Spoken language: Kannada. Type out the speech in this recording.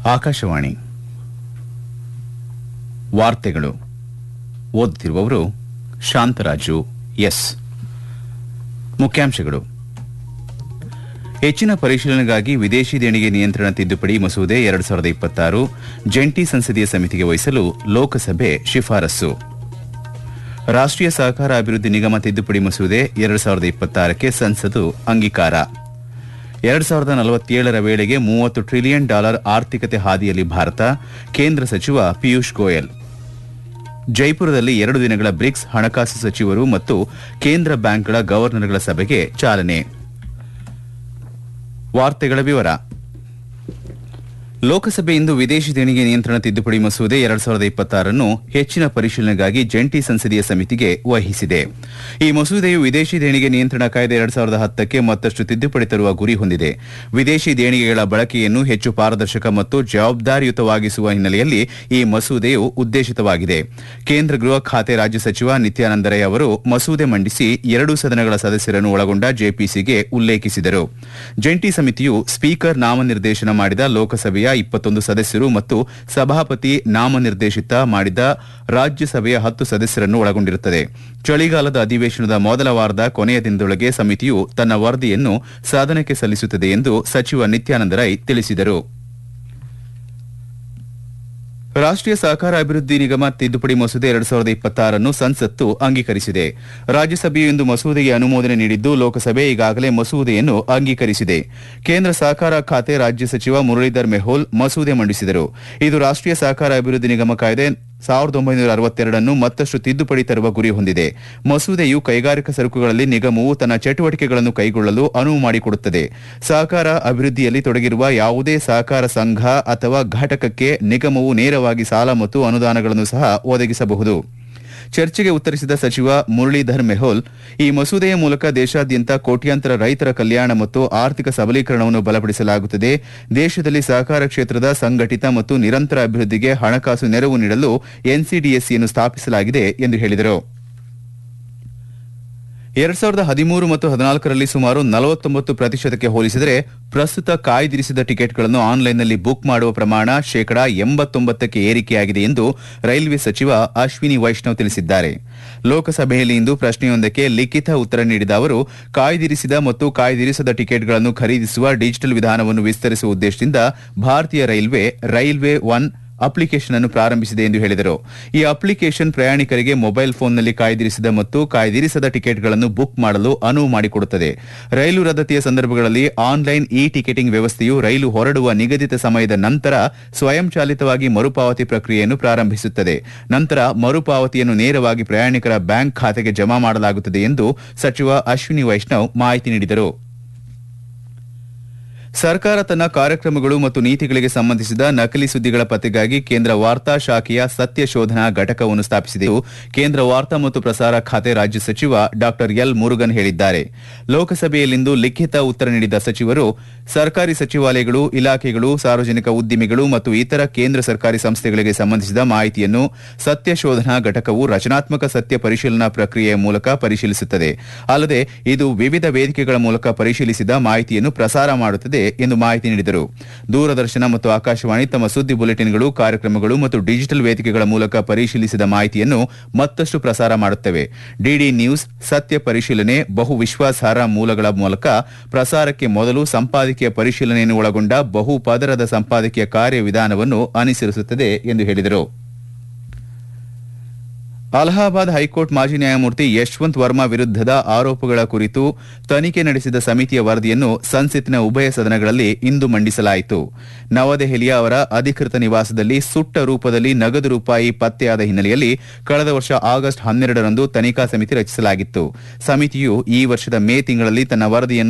ಆಕಾಶವಾಣಿ ವಾರ್ತೆಗಳು ಓದುತ್ತಿರುವವರು ಶಾಂತರಾಜು ಎಸ್ ಮುಖ್ಯಾಂಶಗಳು ಹೆಚ್ಚಿನ ಪರಿಶೀಲನೆಗಾಗಿ ವಿದೇಶಿ ದೇಣಿಗೆ ನಿಯಂತ್ರಣ ತಿದ್ದುಪಡಿ ಮಸೂದೆ ಎರಡು ಸಾವಿರದ ಇಪ್ಪತ್ತಾರು ಜಂಟಿ ಸಂಸದೀಯ ಸಮಿತಿಗೆ ವಹಿಸಲು ಲೋಕಸಭೆ ಶಿಫಾರಸ್ಸು ರಾಷ್ಟೀಯ ಸಹಕಾರ ಅಭಿವೃದ್ಧಿ ನಿಗಮ ತಿದ್ದುಪಡಿ ಮಸೂದೆ ಎರಡು ಸಾವಿರದ ಇಪ್ಪತ್ತಾರಕ್ಕೆ ಸಂಸತ್ತು ಅಂಗೀಕಾರ ಎರಡು ಸಾವಿರದ ನಲವತ್ತೇಳರ ವೇಳೆಗೆ ಮೂವತ್ತು ಟ್ರಿಲಿಯನ್ ಡಾಲರ್ ಆರ್ಥಿಕತೆ ಹಾದಿಯಲ್ಲಿ ಭಾರತ ಕೇಂದ್ರ ಸಚಿವ ಪಿಯೂಷ್ ಗೋಯಲ್ ಜೈಪುರದಲ್ಲಿ ಎರಡು ದಿನಗಳ ಬ್ರಿಕ್ಸ್ ಹಣಕಾಸು ಸಚಿವರು ಮತ್ತು ಕೇಂದ್ರ ಬ್ಯಾಂಕ್ಗಳ ಗವರ್ನರ್ಗಳ ಸಭೆಗೆ ಚಾಲನೆ ವಾರ್ತೆಗಳ ವಿವರ ಲೋಕಸಭೆ ಇಂದು ವಿದೇಶಿ ದೇಣಿಗೆ ನಿಯಂತ್ರಣ ತಿದ್ದುಪಡಿ ಮಸೂದೆ ಎರಡ್ ಸಾವಿರದ ಇಪ್ಪತ್ತಾರನ್ನು ಹೆಚ್ಚಿನ ಪರಿಶೀಲನೆಗಾಗಿ ಜಂಟಿ ಸಂಸದೀಯ ಸಮಿತಿಗೆ ವಹಿಸಿದೆ ಈ ಮಸೂದೆಯು ವಿದೇಶಿ ದೇಣಿಗೆ ನಿಯಂತ್ರಣ ಕಾಯ್ದೆ ಎರಡ್ ಸಾವಿರದ ಹತ್ತಕ್ಕೆ ಮತ್ತಷ್ಟು ತಿದ್ದುಪಡಿ ತರುವ ಗುರಿ ಹೊಂದಿದೆ ವಿದೇಶಿ ದೇಣಿಗೆಗಳ ಬಳಕೆಯನ್ನು ಹೆಚ್ಚು ಪಾರದರ್ಶಕ ಮತ್ತು ಜವಾಬ್ದಾರಿಯುತವಾಗಿಸುವ ಹಿನ್ನೆಲೆಯಲ್ಲಿ ಈ ಮಸೂದೆಯು ಉದ್ದೇಶಿತವಾಗಿದೆ ಕೇಂದ್ರ ಗೃಹ ಖಾತೆ ರಾಜ್ಯ ಸಚಿವ ನಿತ್ಯಾನಂದ ರೈ ಅವರು ಮಸೂದೆ ಮಂಡಿಸಿ ಎರಡೂ ಸದನಗಳ ಸದಸ್ಯರನ್ನು ಒಳಗೊಂಡ ಜೆಪಿಸಿಗೆ ಉಲ್ಲೇಖಿಸಿದರು ಜಂಟಿ ಸಮಿತಿಯು ಸ್ಪೀಕರ್ ನಾಮನಿರ್ದೇಶನ ಮಾಡಿದ ಲೋಕಸಭೆಯ ಇಪ್ಪತ್ತೊಂದು ಸದಸ್ಯರು ಮತ್ತು ಸಭಾಪತಿ ನಾಮನಿರ್ದೇಶಿತ ಮಾಡಿದ ರಾಜ್ಯಸಭೆಯ ಹತ್ತು ಸದಸ್ಯರನ್ನು ಒಳಗೊಂಡಿರುತ್ತದೆ ಚಳಿಗಾಲದ ಅಧಿವೇಶನದ ಮೊದಲ ವಾರದ ಕೊನೆಯ ದಿನದೊಳಗೆ ಸಮಿತಿಯು ತನ್ನ ವರದಿಯನ್ನು ಸದನಕ್ಕೆ ಸಲ್ಲಿಸುತ್ತದೆ ಎಂದು ಸಚಿವ ನಿತ್ಯಾನಂದ ರೈ ತಿಳಿಸಿದರು ರಾಷ್ಟೀಯ ಸಹಕಾರ ಅಭಿವೃದ್ಧಿ ನಿಗಮ ತಿದ್ದುಪಡಿ ಮಸೂದೆ ಎರಡು ಸಾವಿರದ ಇಪ್ಪತ್ತಾರನ್ನು ಸಂಸತ್ತು ಅಂಗೀಕರಿಸಿದೆ ರಾಜ್ಯಸಭೆಯು ಇಂದು ಮಸೂದೆಗೆ ಅನುಮೋದನೆ ನೀಡಿದ್ದು ಲೋಕಸಭೆ ಈಗಾಗಲೇ ಮಸೂದೆಯನ್ನು ಅಂಗೀಕರಿಸಿದೆ ಕೇಂದ್ರ ಸಹಕಾರ ಖಾತೆ ರಾಜ್ಯ ಸಚಿವ ಮುರಳೀಧರ್ ಮೆಹೋಲ್ ಮಸೂದೆ ಮಂಡಿಸಿದರು ಇದು ರಾಷ್ಟೀಯ ಸಹಕಾರ ಅಭಿವೃದ್ಧಿ ನಿಗಮ ಕಾಯ್ದೆ ಸಾವಿರದ ಒಂಬೈನೂರ ಅರವತ್ತೆರಡನ್ನು ಮತ್ತಷ್ಟು ತಿದ್ದುಪಡಿ ತರುವ ಗುರಿ ಹೊಂದಿದೆ ಮಸೂದೆಯು ಕೈಗಾರಿಕಾ ಸರಕುಗಳಲ್ಲಿ ನಿಗಮವು ತನ್ನ ಚಟುವಟಿಕೆಗಳನ್ನು ಕೈಗೊಳ್ಳಲು ಅನುವು ಮಾಡಿಕೊಡುತ್ತದೆ ಸಹಕಾರ ಅಭಿವೃದ್ಧಿಯಲ್ಲಿ ತೊಡಗಿರುವ ಯಾವುದೇ ಸಹಕಾರ ಸಂಘ ಅಥವಾ ಘಟಕಕ್ಕೆ ನಿಗಮವು ನೇರವಾಗಿ ಸಾಲ ಮತ್ತು ಅನುದಾನಗಳನ್ನು ಸಹ ಒದಗಿಸಬಹುದು ಚರ್ಚೆಗೆ ಉತ್ತರಿಸಿದ ಸಚಿವ ಮುರಳೀಧರ್ ಮೆಹೋಲ್ ಈ ಮಸೂದೆಯ ಮೂಲಕ ದೇಶಾದ್ಯಂತ ಕೋಟ್ಯಾಂತರ ರೈತರ ಕಲ್ಯಾಣ ಮತ್ತು ಆರ್ಥಿಕ ಸಬಲೀಕರಣವನ್ನು ಬಲಪಡಿಸಲಾಗುತ್ತದೆ ದೇಶದಲ್ಲಿ ಸಹಕಾರ ಕ್ಷೇತ್ರದ ಸಂಘಟಿತ ಮತ್ತು ನಿರಂತರ ಅಭಿವೃದ್ಧಿಗೆ ಹಣಕಾಸು ನೆರವು ನೀಡಲು ಎನ್ಸಿಡಿಎಸ್ಸಿಯನ್ನು ಸ್ಥಾಪಿಸಲಾಗಿದೆ ಎಂದು ಹೇಳಿದರು ಎರಡ್ ಸಾವಿರದ ಹದಿಮೂರು ಮತ್ತು ಹದಿನಾಲ್ಕರಲ್ಲಿ ಸುಮಾರು ನಲವತ್ತೊಂಬತ್ತು ಪ್ರತಿಶತಕ್ಕೆ ಹೋಲಿಸಿದರೆ ಪ್ರಸ್ತುತ ಕಾಯ್ದಿರಿಸಿದ ಟಿಕೆಟ್ಗಳನ್ನು ಆನ್ಲೈನ್ನಲ್ಲಿ ಬುಕ್ ಮಾಡುವ ಪ್ರಮಾಣ ಶೇಕಡಾ ಎಂಬತ್ತೊಂಬತ್ತಕ್ಕೆ ಏರಿಕೆಯಾಗಿದೆ ಎಂದು ರೈಲ್ವೆ ಸಚಿವ ಅಶ್ವಿನಿ ವೈಷ್ಣವ್ ತಿಳಿಸಿದ್ದಾರೆ ಲೋಕಸಭೆಯಲ್ಲಿ ಇಂದು ಪ್ರಶ್ನೆಯೊಂದಕ್ಕೆ ಲಿಖಿತ ಉತ್ತರ ನೀಡಿದ ಅವರು ಕಾಯ್ದಿರಿಸಿದ ಮತ್ತು ಕಾಯ್ದಿರಿಸದ ಟಿಕೆಟ್ಗಳನ್ನು ಖರೀದಿಸುವ ಡಿಜಿಟಲ್ ವಿಧಾನವನ್ನು ವಿಸ್ತರಿಸುವ ಉದ್ದೇಶದಿಂದ ಭಾರತೀಯ ರೈಲ್ವೆ ರೈಲ್ವೆ ಒನ್ ಅಪ್ಲಿಕೇಶನ್ ಅನ್ನು ಪ್ರಾರಂಭಿಸಿದೆ ಎಂದು ಹೇಳಿದರು ಈ ಅಪ್ಲಿಕೇಶನ್ ಪ್ರಯಾಣಿಕರಿಗೆ ಮೊಬೈಲ್ ಫೋನ್ನಲ್ಲಿ ಕಾಯ್ದಿರಿಸಿದ ಮತ್ತು ಕಾಯ್ದಿರಿಸದ ಟಿಕೆಟ್ಗಳನ್ನು ಬುಕ್ ಮಾಡಲು ಅನುವು ಮಾಡಿಕೊಡುತ್ತದೆ ರೈಲು ರದ್ದತಿಯ ಸಂದರ್ಭಗಳಲ್ಲಿ ಆನ್ಲೈನ್ ಇ ಟಿಕೆಟಿಂಗ್ ವ್ಯವಸ್ಥೆಯು ರೈಲು ಹೊರಡುವ ನಿಗದಿತ ಸಮಯದ ನಂತರ ಸ್ವಯಂಚಾಲಿತವಾಗಿ ಮರುಪಾವತಿ ಪ್ರಕ್ರಿಯೆಯನ್ನು ಪ್ರಾರಂಭಿಸುತ್ತದೆ ನಂತರ ಮರುಪಾವತಿಯನ್ನು ನೇರವಾಗಿ ಪ್ರಯಾಣಿಕರ ಬ್ಯಾಂಕ್ ಖಾತೆಗೆ ಜಮಾ ಮಾಡಲಾಗುತ್ತದೆ ಎಂದು ಸಚಿವ ಅಶ್ವಿನಿ ವೈಷ್ಣವ್ ಮಾಹಿತಿ ನೀಡಿದರು ಸರ್ಕಾರ ತನ್ನ ಕಾರ್ಯಕ್ರಮಗಳು ಮತ್ತು ನೀತಿಗಳಿಗೆ ಸಂಬಂಧಿಸಿದ ನಕಲಿ ಸುದ್ದಿಗಳ ಪತ್ತೆಗಾಗಿ ಕೇಂದ್ರ ವಾರ್ತಾ ಶಾಖೆಯ ಸತ್ಯ ಶೋಧನಾ ಘಟಕವನ್ನು ಸ್ಥಾಪಿಸಿದೆ ಎಂದು ಕೇಂದ್ರ ವಾರ್ತಾ ಮತ್ತು ಪ್ರಸಾರ ಖಾತೆ ರಾಜ್ಯ ಸಚಿವ ಡಾ ಎಲ್ ಮುರುಗನ್ ಹೇಳಿದ್ದಾರೆ ಲೋಕಸಭೆಯಲ್ಲಿಂದು ಲಿಖಿತ ಉತ್ತರ ನೀಡಿದ ಸಚಿವರು ಸರ್ಕಾರಿ ಸಚಿವಾಲಯಗಳು ಇಲಾಖೆಗಳು ಸಾರ್ವಜನಿಕ ಉದ್ದಿಮೆಗಳು ಮತ್ತು ಇತರ ಕೇಂದ್ರ ಸರ್ಕಾರಿ ಸಂಸ್ಥೆಗಳಿಗೆ ಸಂಬಂಧಿಸಿದ ಮಾಹಿತಿಯನ್ನು ಸತ್ಯ ಶೋಧನಾ ಘಟಕವು ರಚನಾತ್ಮಕ ಸತ್ಯ ಪರಿಶೀಲನಾ ಪ್ರಕ್ರಿಯೆಯ ಮೂಲಕ ಪರಿಶೀಲಿಸುತ್ತದೆ ಅಲ್ಲದೆ ಇದು ವಿವಿಧ ವೇದಿಕೆಗಳ ಮೂಲಕ ಪರಿಶೀಲಿಸಿದ ಮಾಹಿತಿಯನ್ನು ಪ್ರಸಾರ ಮಾಡುತ್ತದೆ ಎಂದು ಮಾಹಿತಿ ನೀಡಿದರು ದೂರದರ್ಶನ ಮತ್ತು ಆಕಾಶವಾಣಿ ತಮ್ಮ ಸುದ್ದಿ ಬುಲೆಟಿನ್ಗಳು ಕಾರ್ಯಕ್ರಮಗಳು ಮತ್ತು ಡಿಜಿಟಲ್ ವೇದಿಕೆಗಳ ಮೂಲಕ ಪರಿಶೀಲಿಸಿದ ಮಾಹಿತಿಯನ್ನು ಮತ್ತಷ್ಟು ಪ್ರಸಾರ ಮಾಡುತ್ತವೆ ಡಿಡಿ ನ್ಯೂಸ್ ಸತ್ಯ ಪರಿಶೀಲನೆ ಬಹು ವಿಶ್ವಾಸಾರ್ಹ ಮೂಲಗಳ ಮೂಲಕ ಪ್ರಸಾರಕ್ಕೆ ಮೊದಲು ಸಂಪಾದಕೀಯ ಪರಿಶೀಲನೆಯನ್ನು ಒಳಗೊಂಡ ಬಹು ಪದರದ ಸಂಪಾದಕೀಯ ಕಾರ್ಯವಿಧಾನವನ್ನು ಅನುಸರಿಸುತ್ತದೆ ಎಂದು ಹೇಳಿದರು ಅಲಹಾಬಾದ್ ಹೈಕೋರ್ಟ್ ಮಾಜಿ ನ್ಯಾಯಮೂರ್ತಿ ಯಶವಂತ್ ವರ್ಮಾ ವಿರುದ್ದದ ಆರೋಪಗಳ ಕುರಿತು ತನಿಖೆ ನಡೆಸಿದ ಸಮಿತಿಯ ವರದಿಯನ್ನು ಸಂಸತ್ತಿನ ಉಭಯ ಸದನಗಳಲ್ಲಿ ಇಂದು ಮಂಡಿಸಲಾಯಿತು ನವದೆಹಲಿಯ ಅವರ ಅಧಿಕೃತ ನಿವಾಸದಲ್ಲಿ ಸುಟ್ಟ ರೂಪದಲ್ಲಿ ನಗದು ರೂಪಾಯಿ ಪತ್ತೆಯಾದ ಹಿನ್ನೆಲೆಯಲ್ಲಿ ಕಳೆದ ವರ್ಷ ಆಗಸ್ಟ್ ಹನ್ನೆರಡರಂದು ತನಿಖಾ ಸಮಿತಿ ರಚಿಸಲಾಗಿತ್ತು ಸಮಿತಿಯು ಈ ವರ್ಷದ ಮೇ ತಿಂಗಳಲ್ಲಿ ತನ್ನ ವರದಿಯನ್ನು